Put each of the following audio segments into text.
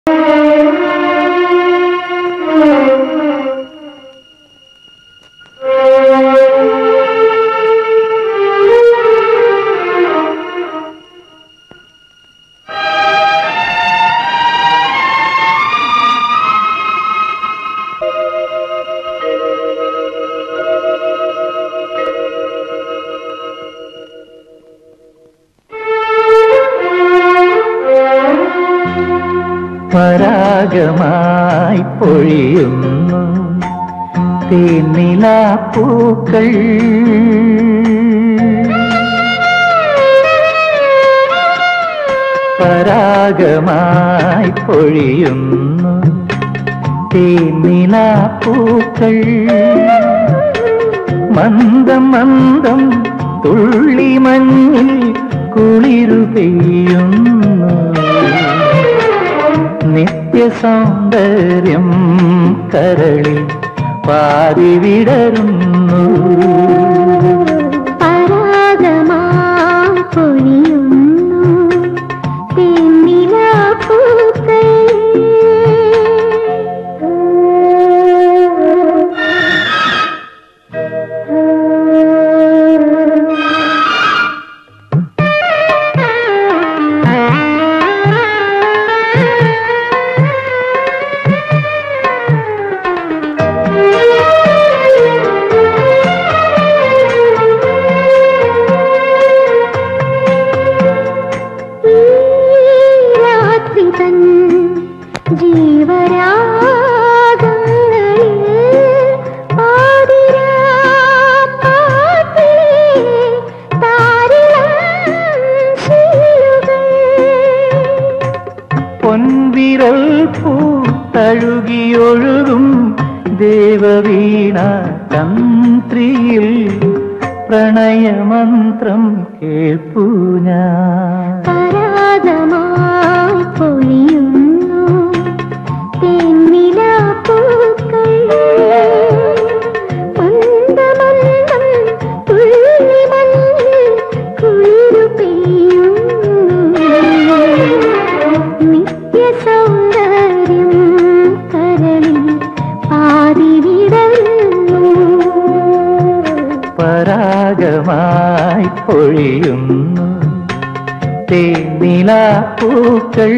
പരാഗമായി പൊഴിയുന്നു തേന്നിലാപ്പൂക്കൾ പരാഗമായി പൊഴിയുന്നു തേന്നിലാപ്പൂക്കൾ മന്ദം മന്ദം തുള്ളി മഞ്ഞിൽ കുളിരു പെയ്യുന്നു നിത്യസൗന്ദര്യം കരളിൽ പാതി വിടരുന്നു പരാഗമാം പൊഴിയുന്നു തെന്നിലാപ്പൂക്കൾ ഈ രാത്രി തൻ ജീവരാഗങ്ങളിൽ പാതിരാ പാട്ടിലെ താരിളം ശീലുകൾ പൊൻവിരൽ പൂത്തഴുകിയൊഴുകും ദേവവീണ തന്ത്രിയിൽ പ്രണയമന്ത്രം കേൾപ്പൂ ഞാൻ പരാഗമായി പൊഴിയുന്നു തെന്നിലാപ്പൂക്കൾ മന്ദമന്ദം തുള്ളി മഞ്ഞിൽ കുളിരു പെയ്യുന്നു നിത്യസൗന്ദര്യം കരളിൽ പാതി വിടരുന്നു പരാഗമായി പൊഴിയുന്നു തേനിലാപ്പൂക്കൾ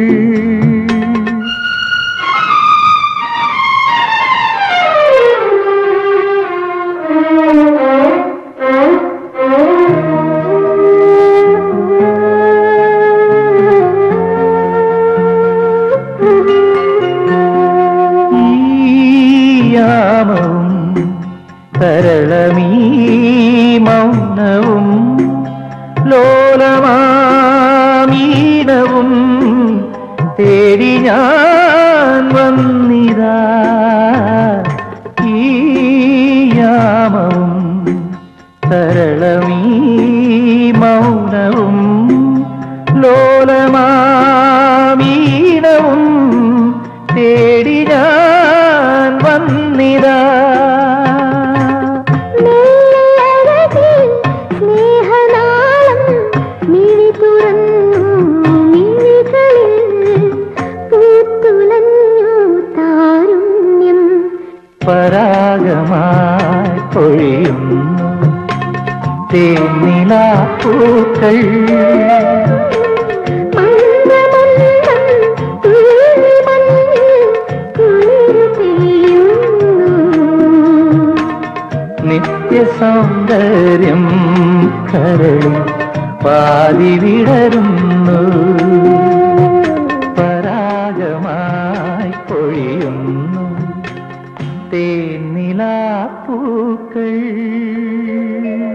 ഈയാമവും സരളമീ മൗനവും ലോലമാമീനവും തേടി ഞാൻ വന്നിതാ ഈയാമവും സരളമീ മൗനവും ലോലമാമീനവും തേടി ഞാൻ വന്നിതാ മെല്ലഴകിൽ സ്നേഹനാളം മിഴി തുറന്നു മിഴികളിൽ പൂത്തുലഞ്ഞു താരുണ്യം പരാഗമായി പൊഴിയുന്നു തേനിലാപ്പൂക്കൾ മന്ദമന്ദം തുള്ളി മഞ്ഞിൽ കുളിരു പെയ്യുന്നു നിത്യസൗന്ദര്യം കരളിൽ പാതി വിടരുന്നു പരാഗമായി പൊഴിയുന്നു തേനിലാപ്പൂക്കൾ